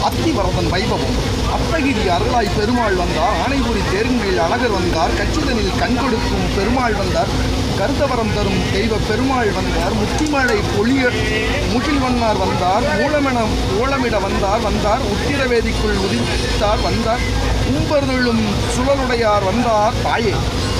அத்திவரதன் வைபவம் அத்தகிரி அருளாய் பெருமாள் வந்தார் ஆணைபுரி தேருங்கில் அழகர் வந்தார் கச்சுதனில் கண் கொடுக்கும் பெருமாள் வந்தார் கருத்தவரம் தரும் தெய்வ பெருமாள் வந்தார் முத்திமழை பொழிய முகில்வண்ணார் வந்தார் மூலமென மூலமிட வந்தார் வந்தார் உத்திரவேதிக்குள் உதித்தார் வந்தார் கும்பர்தொழும் சுழலுடையார் வந்தார் தாயே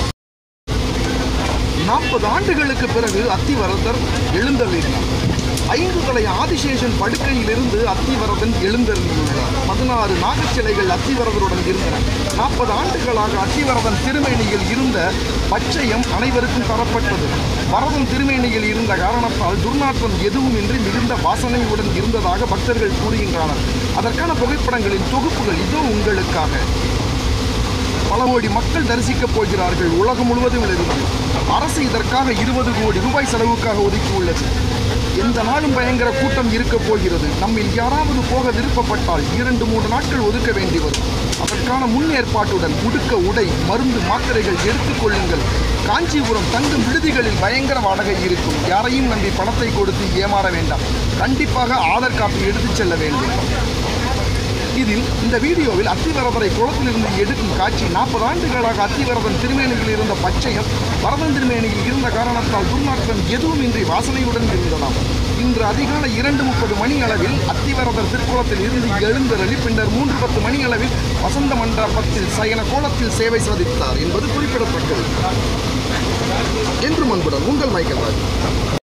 நாற்பது ஆண்டுகளுக்கு பிறகு அத்திவரதர் எழுந்தருளினார் ஐந்து தலை ஆதிசேஷன் படுக்கையிலிருந்து அத்திவரதன் எழுந்தருளியுள்ளார் பதினாறு நாகச்சிலைகள் அத்திவரதருடன் இருந்தன நாற்பது ஆண்டுகளாக அத்திவரதன் திருமேனியில் இருந்த பச்சையம் அனைவருக்கும் தரப்பட்டது வரதன் திருமேனியில் இருந்த காரணத்தால் துர்நாற்றம் எதுவுமின்றி மிகுந்த வாசனையுடன் இருந்ததாக பக்தர்கள் கூறுகின்றனர் அதற்கான புகைப்படங்களின் தொகுப்புகள் இதோ உங்களுக்காக பல கோடி மக்கள் தரிசிக்கப் போகிறார்கள் உலகம் முழுவதும் இருந்து அரசு இதற்காக இருபது கோடி ரூபாய் செலவுக்காக ஒதுக்கியுள்ளது எந்த நாளும் பயங்கர கூட்டம் இருக்கப் போகிறது நம்மில் யாராவது போக விருப்பப்பட்டால் இரண்டு மூன்று நாட்கள் ஒதுக்க வேண்டி வரும் அதற்கான முன்னேற்பாட்டுடன் உடுக்க உடை மருந்து மாத்திரைகள் எடுத்துக் கொள்ளுங்கள் காஞ்சிபுரம் தங்கும் விடுதிகளில் பயங்கர வாடகை இருக்கும் யாரையும் நம்பி பணத்தை கொடுத்து ஏமாற வேண்டாம் கண்டிப்பாக ஆதார் காப்பி எடுத்துச் செல்ல வேண்டும் இதில் இந்த வீடியோவில் அத்திவரதரை குளத்திலிருந்து எடுக்கும் காட்சி நாற்பது ஆண்டுகளாக அத்திவரதன் திருமேனியில் இருந்த பச்சையம் வரதன் திருமேனியில் இருந்த காரணத்தால் துர்நாற்றம் எதுவுமின்றி வாசனையுடன் இருந்ததாம் இன்று அதிகாலை இரண்டு முப்பது மணி அளவில் அத்திவரதர் திருக்குளத்தில் இருந்து எழுந்தருளி பின்னர் மூன்று பத்து மணி அளவில் வசந்த மண்டபத்தில் சயன கோலத்தில் சேவை சாதித்தார் என்பது குறிப்பிடத்தக்கது என்று அன்புடன் உங்கள் மைக்கேல் ராஜ்